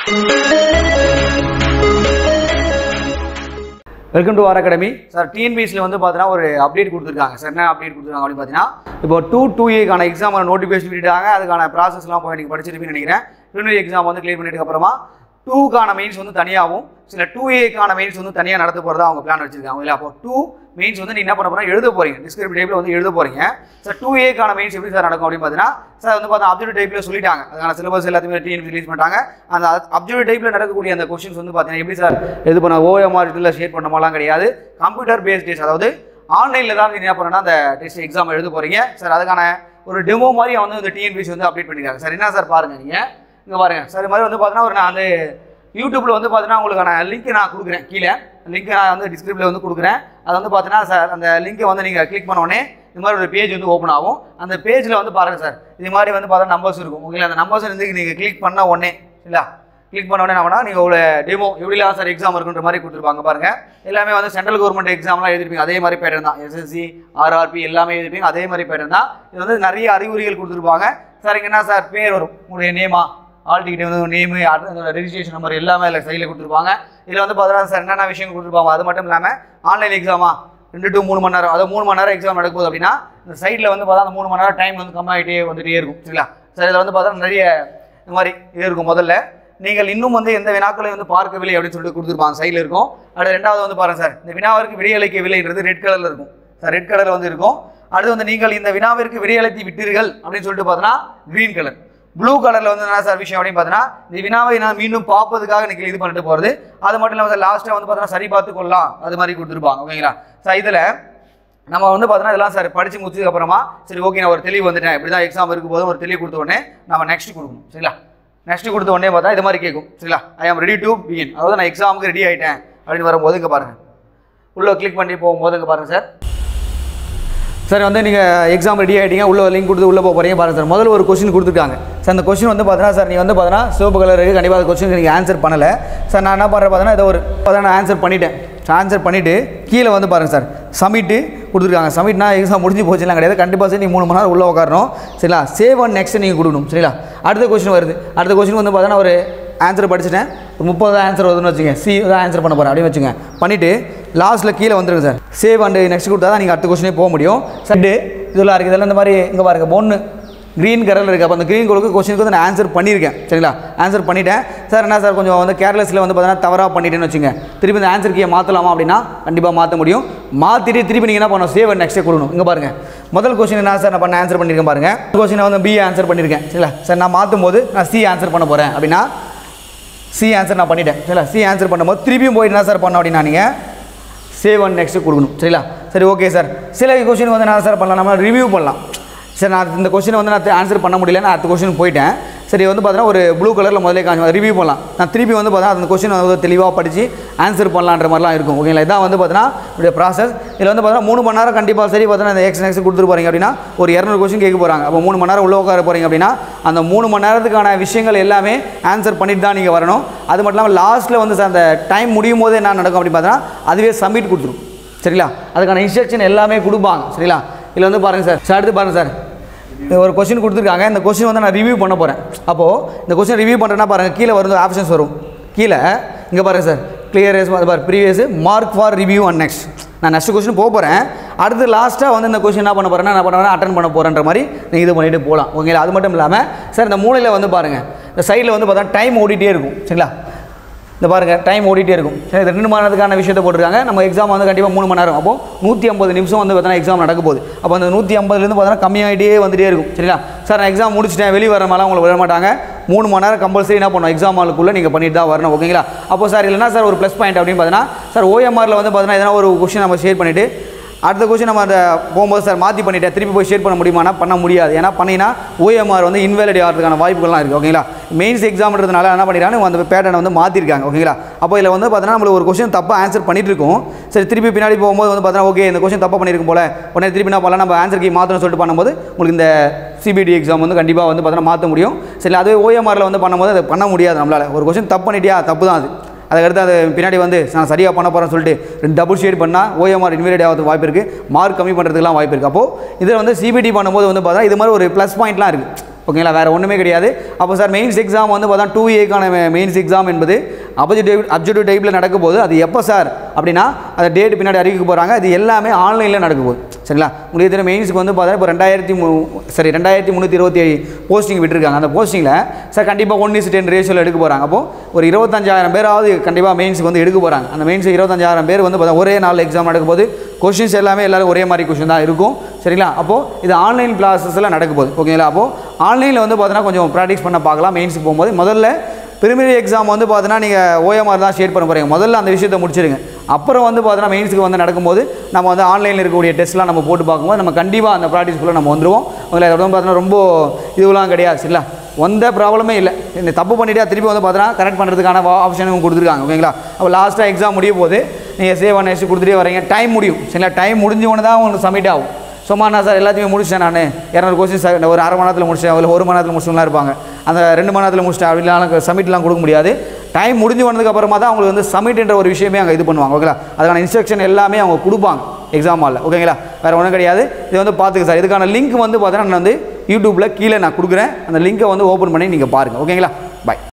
welcome to R academy sir டிஎன்பிஎஸ்சியில் வந்து பார்த்தீங்கன்னா ஒரு அப்டேட் கொடுத்துருக்காங்க சார் என்ன அப்டேட் கொடுத்துருக்காங்க அப்படின்னு பார்த்தீங்கன்னா இப்போ டூ டூ ஏக்கான எக்ஸாம் நோட்டிஃபிகேஷன் விட்டுட்டாங்க அதுக்கான ப்ராசஸ்லாம் போய் நீங்கள் படிச்சிருப்பீங்கன்னு நினைக்கிறேன் யூனிவர்சிட்டி எக்ஸாம் வந்து கிளியர் பண்ணிட்டு அப்புறமா டூக்கான மெயின்ஸ் வந்து தனியாகவும் சில டூ ஏக்கான மெயின்ஸ் வந்து தனியாக நடத்த போகிறதா அவங்க பிளான் வச்சிருக்காங்க இல்லை அப்போ டூ மெயின்ஸ் வந்து நீ என்ன பண்ண போறீங்க எழுத போறீங்க டிஸ்கிரிப்டிவ் டைப்பில் வந்து எழுத போறீங்க சார் டூ ஏக்கான மெயின்ஸ் எப்படி சார் நடக்கும் அப்படின்னு பார்த்தீங்கன்னா சார் வந்து பார்த்தா அப்ஜெக்ட் டைப்பில் சொல்லிட்டாங்க அதுக்கான சிலபஸ் எல்லாத்தையுமே டிஎன் ரிலீஸ் பண்ணிட்டாங்க அந்த அப்ஜெக்ட் டைப்பில் நடக்கக்கூடிய அந்த கொஸ்டின்ஸ் வந்து பார்த்தீங்கன்னா எப்படி சார் இது பண்ண ஓஎம்ஆர் இதில் ஷேர் பண்ண மாதிரிலாம் கிடையாது கம்ப்யூட்டர் பேஸ்ட் டெஸ்ட் அதாவது ஆன்லைனில் தான் நீங்கள் என்ன பண்ணணும்னா அந்த டெஸ்ட் எக்ஸாம் எழுத போறீங்க சார் அதுக்கான ஒரு டெமோ மாதிரி வந்து இந்த டிஎன்பிசி வந்து அப்டேட் பண்ணிருக்காங்க சார் என்ன சார் பாருங்க நீங்கள் இங்கே பாருங்க சார் இது மாதிரி வந்து பார்த்தீங்கன்னா ஒரு நான் அந்த யூடியூப்ல வந்து பார்த்தீங்கன்னா உங்களுக்கான லிங்க் நான் கொடுக்குறேன் கீழே லிங்க் நான் வந்து டிஸ்கிரிப்ஷனில் வந்து கொடுக்குறேன் அது வந்து பார்த்தீங்கன்னா சார் அந்த லிங்கை வந்து நீங்கள் கிளிக் பண்ண உடனே இது மாதிரி ஒரு பேஜ் வந்து ஓப்பன் ஆகும் அந்த பேஜில் வந்து பாருங்கள் சார் இது மாதிரி வந்து பார்த்தா நம்பர்ஸ் இருக்கும் ஓகேங்களா அந்த நம்பர்ஸ் வந்து நீங்கள் கிளிக் பண்ண உடனே இல்லை கிளிக் பண்ண உடனே என்ன நீங்கள் ஒரு டெமோ எப்படிலாம் சார் எக்ஸாம் இருக்குன்ற மாதிரி கொடுத்துருப்பாங்க பாருங்க எல்லாமே வந்து சென்ட்ரல் கவர்மெண்ட் எக்ஸாம்லாம் எழுதிருப்பீங்க அதே மாதிரி பேட்டர்ன் தான் எஸ்எஸ்சி ஆர்ஆர்பி எல்லாமே எழுதிருப்பீங்க அதே மாதிரி பேட்டர்ன் தான் இது வந்து நிறைய அறிகுறிகள் கொடுத்துருப்பாங்க சார் இங்க என்ன சார் பேர் வரும் உங்களுடைய நேமா ஆல் டிக்கெட் வந்து நேமு ரெஜிஸ்ட்ரேஷன் நம்பர் எல்லாமே அதில் சைடில் கொடுத்துருப்பாங்க இதில் வந்து பார்த்தீங்கன்னா சார் என்னென்ன விஷயம் கொடுத்துருப்பாங்க அது மட்டும் இல்லாமல் ஆன்லைன் எக்ஸாமா ரெண்டு டு மூணு மணி நேரம் அதாவது மூணு மணி நேரம் எக்ஸாம் நடக்குது அப்படின்னா இந்த சைடில் வந்து பார்த்தா அந்த மூணு மணி நேரம் டைம் வந்து கம்மியாகிட்டே வந்துட்டே இருக்கும் சரிங்களா சார் இதில் வந்து பார்த்தா நிறைய இந்த மாதிரி இது இருக்கும் முதல்ல நீங்கள் இன்னும் வந்து எந்த வினாக்களை வந்து பார்க்கவில்லை அப்படின்னு சொல்லிட்டு கொடுத்துருப்பாங்க சைடில் இருக்கும் அடுத்து ரெண்டாவது வந்து பாருங்க சார் இந்த வினாவிற்கு விடையளிக்கவில்லைன்றது ரெட் கலரில் இருக்கும் சார் ரெட் கலரில் வந்து இருக்கும் அடுத்து வந்து நீங்கள் இந்த வினாவிற்கு விடையளித்து விட்டீர்கள் அப்படின்னு சொல்லிட்டு பார்த்தோன்னா க்ரீன் கலர் ப்ளூ கலரில் வந்து என்ன சார் விஷயம் அப்படின்னு பார்த்தீங்கன்னா இந்த வினாவை நான் மீண்டும் பார்ப்பதுக்காக எனக்கு இது பண்ணிட்டு போகிறது அது மட்டும் இல்லாமல் லாஸ்ட்டாக வந்து பார்த்தீங்கன்னா சரி பார்த்து கொள்ளலாம் அது மாதிரி கொடுத்துருப்பாங்க ஓகேங்களா சார் இதில் நம்ம வந்து பார்த்தீங்கன்னா இதெல்லாம் சார் படித்து முடிச்சதுக்கு அப்புறமா சரி ஓகே நான் ஒரு தெளிவு வந்துட்டேன் இப்படி தான் எக்ஸாம் இருக்கும் போது ஒரு தெளிவு கொடுத்த உடனே நம்ம நெக்ஸ்ட் கொடுக்கணும் சரிங்களா நெக்ஸ்ட் கொடுத்த உடனே பார்த்தா இது மாதிரி கேட்கும் சரிங்களா ஐ ஆம் ரெடி டு பிகின் அதாவது நான் எக்ஸாமுக்கு ரெடி ஆகிட்டேன் அப்படின்னு வரும்போது இங்கே பாருங்கள் உள்ளே கிளிக் பண்ணி போகும்போது இங்கே பாருங்கள் சார் சார் வந்து நீங்கள் எக்ஸாம் ரெடி ஆகிட்டீங்க உள்ள லிங்க் கொடுத்து உள்ளே போக போகிறீங்க பாருங்க சார் முதல்ல ஒரு கொஸ்டின் கொடுத்துருக்காங்க சார் அந்த கொஸ்டின் வந்து பார்த்தீங்கன்னா சார் நீங்கள் வந்து பார்த்தீங்கன்னா சிவப்பு கலர் இருக்குது கண்டிப்பாக அந்த கொஸ்டின் நீங்கள் ஆன்சர் பண்ணலை சார் நான் என்ன பண்ணுறேன் பார்த்தீங்கன்னா இதை ஒரு பார்த்தீங்கன்னா ஆன்சர் பண்ணிட்டேன் ஆன்சர் பண்ணிவிட்டு கீழே வந்து பாருங்கள் சார் சமிட்டு கொடுத்துருக்காங்க சமிட்னா எக்ஸாம் முடிஞ்சு போச்சுலாம் கிடையாது கண்டிப்பாக சார் நீங்கள் மூணு மணி நேரம் உள்ளே உட்காரணும் சரிங்களா சேவ் அண்ட் நெக்ஸ்ட் நீங்கள் கொடுக்கணும் சரிங்களா அடுத்த கொஸ்டின் வருது அடுத்த கொஸ்டின் வந்து பார்த்தீங்கன்னா ஒரு ஆன்சர் படிச்சிட்டேன் ஒரு முப்பது ஆன்சர் வருதுன்னு வச்சுங்க சி தான் ஆன்சர் பண்ண போகிறேன் அப்படின்னு வச்சுங்க பண்ணிவிட்டு லாஸ்ட்டில் கீழே வந்துருங்க சார் சேவ் அண்டு நெக்ஸ்ட் கொடுத்தா தான் நீங்கள் அடுத்த கொஸ்டினே போக முடியும் சட்டு இதெல்லாம் இருக்குது இதெல்லாம் இந்த மாதிரி இங்கே பாருங்க பொண்ணு க்ரீன் கலரில் இருக்குது அப்போ அந்த க்ரீன் கலருக்கு கொஸ்டினுக்கு வந்து நான் ஆன்சர் பண்ணியிருக்கேன் சரிங்களா ஆன்சர் பண்ணிட்டேன் சார் என்ன சார் கொஞ்சம் வந்து கேர்லெஸில் வந்து பார்த்தீங்கன்னா தவறாக பண்ணிட்டேன்னு வச்சுங்க திருப்பி இந்த ஆன்சர் கீயை மாற்றலாமா அப்படின்னா கண்டிப்பாக மாற்ற முடியும் மாற்றிட்டு திருப்பி நீங்கள் என்ன பண்ணணும் சேவ் அண்ட் நெக்ஸ்ட்டே கொடுக்கணும் இங்கே பாருங்கள் முதல் கொஸ்டின் என்ன சார் நான் பண்ண ஆன்சர் பண்ணியிருக்கேன் பாருங்கள் கொஸ்டினை வந்து பி ஆன்சர் பண்ணியிருக்கேன் சரிங்களா சார் நான் மாற்றும் போது நான் சி ஆன்சர் பண்ண போகிறேன் அப்படின்னா சி ஆன்சர் நான் பண்ணிட்டேன் சரிங்களா சி ஆன்சர் பண்ணும்போது திருப்பியும் போயிட்டு என்ன சார் பண்ணோம் அப்படின்னா நீங்கள் சேவ் அண்ட் நெக்ஸ்ட் கொடுக்கணும் சரிங்களா சரி ஓகே சார் சில கொஸ்டின் வந்து என்ன சார் பண்ணலாம் நம்ம ரிவ்யூ பண்ணலாம் சரி நான் இந்த கொஸ்டினை வந்து நான் ஆன்சர் பண்ண முடியல நான் அடுத்த கொஸ்டின் போயிட்டேன் சரி வந்து பார்த்தீங்கன்னா ஒரு ப்ளூ கலரில் முதல்ல காஞ்சி ரிவ்யூ பண்ணலாம் நான் திருப்பி வந்து பார்த்தா அந்த கொஸ்டின் வந்து தெளிவாக படித்து ஆன்சர் பண்ணலான்ற மாதிரிலாம் இருக்கும் ஓகேங்களா இதான் வந்து பார்த்தீங்கன்னா இப்படி ப்ராசஸ் இதில் வந்து பார்த்தீங்கன்னா மூணு மணி நேரம் கண்டிப்பாக சரி பார்த்தீங்கன்னா இந்த எக்ஸ் நெக்ஸ்ட் கொடுத்துட்டு போகிறீங்க அப்படின்னா ஒரு இரநூறு கொஸ்டின் கேட்க போகிறாங்க அப்போ மூணு மணி நேரம் உள்ள உட்கார போகிறீங்க அப்படின்னா அந்த மூணு மணி நேரத்துக்கான விஷயங்கள் எல்லாமே ஆன்சர் பண்ணிட்டு தான் நீங்கள் வரணும் அது மட்டும் இல்லாமல் லாஸ்ட்டில் வந்து சார் அந்த டைம் முடியும் போது என்ன நடக்கும் அப்படின்னு பார்த்தீங்கன்னா அதுவே சப்மிட் கொடுத்துரும் சரிங்களா அதுக்கான இன்ஸ்ட்ரக்ஷன் எல்லாமே கொடுப்பாங்க சரிங்களா இதில் வந்து பாருங்கள் சார் சார் அடுத்து பாருங்கள் சார் இது ஒரு கொஸ்டின் கொடுத்துருக்காங்க இந்த கொஸ்டின் வந்து நான் ரிவ்யூ பண்ண போகிறேன் அப்போது இந்த கொஸ்டின் ரிவ்யூ பண்ணுறேன்னா பாருங்கள் கீழே வரும் ஆப்ஷன்ஸ் வரும் கீழே இங்கே பாருங்கள் சார் கிளியர் பாரு previous mark for review and next நான் நெக்ஸ்ட் கொஸ்டின் போக போகிறேன் அடுத்து லாஸ்ட்டாக வந்து இந்த கொஸ்டின் என்ன பண்ண போகிறேன்னா என்ன பண்ண அட்டன் பண்ண போகிறேன்ற மாதிரி நீங்கள் இது பண்ணிட்டு போகலாம் ஓகேங்களா அது மட்டும் இல்லாமல் சார் இந்த மூலையில் வந்து பாருங்கள் இந்த சைடில் வந்து பார்த்தா டைம் ஓடிட்டே இருக்கும் சரிங்களா இந்த பாருங்கள் டைம் ஓடிட்டே இருக்கும் சரி இது ரெண்டு மணி நேரத்துக்கான விஷயத்தை போட்டிருக்காங்க நம்ம எக்ஸாம் வந்து கண்டிப்பாக மூணு மணி நேரம் அப்போ நூற்றி ஐம்பது நிமிஷம் வந்து பார்த்தீங்கன்னா எக்ஸாம் நடக்க போகுது அப்போ அந்த நூற்றி ஐம்பதுலேருந்து பார்த்தீங்கன்னா கம்மியாகிட்டே வந்துட்டே இருக்கும் சரிங்களா சார் நான் எக்ஸாம் முடிச்சிட்டேன் வெளியே வர மாதிரிலாம் உங்களுக்கு விட மாட்டாங்க மூணு மணி நேரம் கம்பல்சரி என்ன பண்ணணும் எக்ஸாம் ஹாலுக்குள்ளே நீங்கள் பண்ணிட்டு தான் வரணும் ஓகேங்களா அப்போ சார் இல்லைனா சார் ஒரு ப்ளஸ் பாயிண்ட் அப்படின்னு பார்த்தீங்கன்னா சார் ஓஎம்ஆரில் வந்து பார்த்தீங்கன்னா எதனா ஒரு கொஸ்டின் நம்ம ஷேர் பண்ணிவிட்டு அடுத்த கொஸ்டின் நம்ம அந்த போகும்போது சார் மாற்றி பண்ணிட்டேன் திருப்பி போய் ஷேர் பண்ண முடியுமானா பண்ண முடியாது ஏன்னா பண்ணினா ஓஎம்ஆர் வந்து இன்வேலிட் ஆகிறதுக்கான வாய்ப்புகள்லாம் இருக்குது ஓகேங்களா மெயின்ஸ் எக்ஸாம்ன்றதுனால என்ன பண்ணிடுறாங்க அந்த பேட்டர்னை வந்து மாற்றிருக்காங்க ஓகேங்களா அப்போ இதில் வந்து பார்த்தீங்கன்னா நம்மளுக்கு ஒரு கொஸ்டின் தப்பாக ஆன்சர் பண்ணிட்டு இருக்கோம் சரி திருப்பி பின்னாடி போகும்போது வந்து பார்த்தீங்கன்னா ஓகே இந்த கொஸ்டின் தப்பாக பண்ணியிருக்கும் போல உடனே திருப்பி என்ன பண்ணலாம் நம்ம ஆன்சர் கீ மாற்றணும்னு சொல்லிட்டு பண்ணும்போது உங்களுக்கு இந்த சிபிடி எக்ஸாம் வந்து கண்டிப்பாக வந்து பார்த்தீங்கன்னா மாற்ற முடியும் சரி அதுவே ஓஎம்ஆரில் வந்து பண்ணும்போது அதை பண்ண முடியாது நம்மளால் ஒரு கொஸ்டின் தப்பு பண்ணிட்டியா தப்பு தான் அது அதுக்கடுத்து அது பின்னாடி வந்து நான் சரியாக பண்ண போகிறேன்னு சொல்லிட்டு ரெண்டு டபுள் ஷேட் பண்ணால் ஓஎம்ஆர் இன்வேலிட் ஆகிறதுக்கு வாய்ப்பு இருக்குது மார்க் கம்மி பண்ணுறதுக்குலாம் வாய்ப்பு இருக்குது அப்போது இதில் வந்து சிபிடி பண்ணும்போது வந்து பார்த்தா இது மாதிரி ஒரு ப்ளஸ் பாயிண்ட்லாம் இருக்குது ஓகேங்களா வேறு ஒன்றுமே கிடையாது அப்போ சார் மெயின்ஸ் எக்ஸாம் வந்து பார்த்தா டூ ஏக்கான மெயின்ஸ் எக்ஸாம் என்பது அப்ஜெக்டிவ் அப்ஜெக்டிவ் டைப்பில் நடக்க போகுது அது எப்போ சார் அப்படின்னா அந்த டேட் பின்னாடி அறிவிக்க போகிறாங்க அது எல்லாமே ஆன்லைனில் நடக்க போகுது சரிங்களா உங்களுக்கு தெரியும் மெயின்ஸுக்கு வந்து பார்த்தா இப்போ ரெண்டாயிரத்தி மூ சரி ரெண்டாயிரத்தி முந்நூற்றி இருபத்தி ஏழு போஸ்டிங் விட்டுருக்காங்க அந்த போஸ்டிங்கில் சார் கண்டிப்பாக ஒன் இஸ் டென் ரேஷியோவில் எடுக்க போகிறாங்க அப்போது ஒரு இருபத்தஞ்சாயிரம் பேராவது கண்டிப்பாக மெயின்ஸுக்கு வந்து எடுக்க போகிறாங்க அந்த மெயின்ஸ் இருபத்தஞ்சாயிரம் பேர் வந்து பார்த்தா ஒரே நாள் எக்ஸாம் நடக்க போது கொஷின்ஸ் எல்லாமே எல்லாரும் ஒரே மாதிரி கொஷின் தான் இருக்கும் சரிங்களா அப்போது இது ஆன்லைன் கிளாஸஸில் நடக்க போகுது ஓகேங்களா அப்போது ஆன்லைனில் வந்து பார்த்தீங்கன்னா கொஞ்சம் ப்ராக்டிஸ் பண்ண பார்க்கலாம் மெயின்ஸுக்கு போகும்போது முதல்ல பிரிமினரி எக்ஸாம் வந்து பார்த்தீங்கன்னா நீங்கள் ஓஎம்ஆர் தான் ஷேர் பண்ண போகிறீங்க முதல்ல அந்த விஷயத்தை முடிச்சிருங்க அப்புறம் வந்து பார்த்தீங்கன்னா மெயின்ஸுக்கு வந்து நடக்கும்போது நம்ம வந்து ஆன்லைனில் இருக்கக்கூடிய டெஸ்ட்லாம் நம்ம போட்டு பார்க்கும்போது நம்ம கண்டிப்பாக அந்த ப்ராக்டிஸ்க்குள்ளே நம்ம வந்துருவோம் உங்களை அதோட பார்த்தீங்கன்னா ரொம்ப இதுவெல்லாம் கிடையாது சரிங்களா எந்த ப்ராப்ளமே இல்லை இந்த தப்பு பண்ணிவிட்டு திருப்பி வந்து பார்த்தீங்கன்னா கரெக்ட் பண்ணுறதுக்கான ஆப்ஷனும் கொடுத்துருக்காங்க ஓகேங்களா அப்போ லாஸ்ட்டாக எக்ஸாம் முடிய போது நீங்கள் சேவ் அண்ட் நெக்ஸ்ட் கொடுத்துட்டே வரீங்க டைம் முடியும் சரிங்களா டைம் முடிஞ்ச உடனே தான் உங்களுக்கு சப்மிட் ஆகும் சும்மா நான் சார் எல்லாத்தையுமே முடிச்சிட்டேன் நான் இரநூறு கொஸ்டின் ஒரு அரை மணி நேரத்தில் முடிச்சிட்டேன் இல்லை ஒரு மணி நேரத்தில் முடிச்சுலாம் இருப்பாங்க அந்த ரெண்டு மணி நேரத்தில் முடிச்சிட்டேன் அப்படிலாம் சப்மிட்லாம் கொடுக்க முடியாது டைம் முடிஞ்சு வந்ததுக்கு அப்புறமா தான் அவங்களுக்கு வந்து சப்மிட்ன்ற ஒரு விஷயமே அங்கே இது பண்ணுவாங்க ஓகேங்களா அதுக்கான இன்ஸ்ட்ரக்ஷன் எல்லாமே அவங்க கொடுப்பாங்க எக்ஸாம் ஹாலில் ஓகேங்களா வேறு ஒன்றும் கிடையாது இது வந்து பார்த்துக்க சார் இதுக்கான லிங்க் வந்து பார்த்தீங்கன்னா நான் வந்து யூடியூப்பில் கீழே நான் கொடுக்குறேன் அந்த லிங்கை வந்து ஓப்பன் பண்ணி நீங்கள் பாருங்கள் ஓகேங்களா பாய்